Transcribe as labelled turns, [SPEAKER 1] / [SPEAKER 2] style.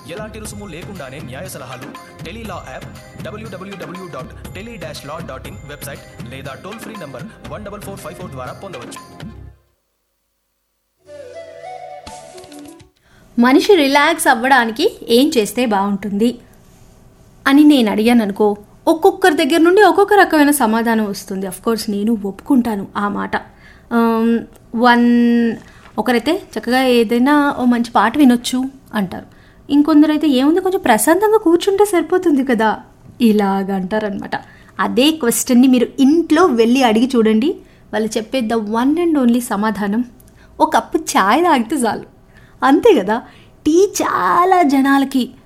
[SPEAKER 1] ఎలాంటి రుసుము లేకుండానే న్యాయ సలహాలు tele law app W W W dot tele dash law dot in website లేదా toll free number one double four five four ద్వారా పొందవచ్చు
[SPEAKER 2] మనిషి రిలాక్స్ అవ్వడానికి ఏం చేస్తే బాగుంటుంది అని నేను అడిగాను అనుకో ఒక్కొక్కరి దగ్గర నుండి ఒక్కొక్క రకమైన సమాధానం వస్తుంది అఫ్ కోర్స్ నేను ఒప్పుకుంటాను ఆ మాట వన్ ఒకరైతే చక్కగా ఏదైనా ఓ మంచి పాట వినొచ్చు అంటారు ఇంకొందరైతే ఏముంది కొంచెం ప్రశాంతంగా కూర్చుంటే సరిపోతుంది కదా ఇలాగ అంటారనమాట అదే క్వశ్చన్ని మీరు ఇంట్లో వెళ్ళి అడిగి చూడండి వాళ్ళు చెప్పే ద వన్ అండ్ ఓన్లీ సమాధానం ఒక కప్పు ఛాయ్ తాగితే చాలు అంతే కదా టీ చాలా జనాలకి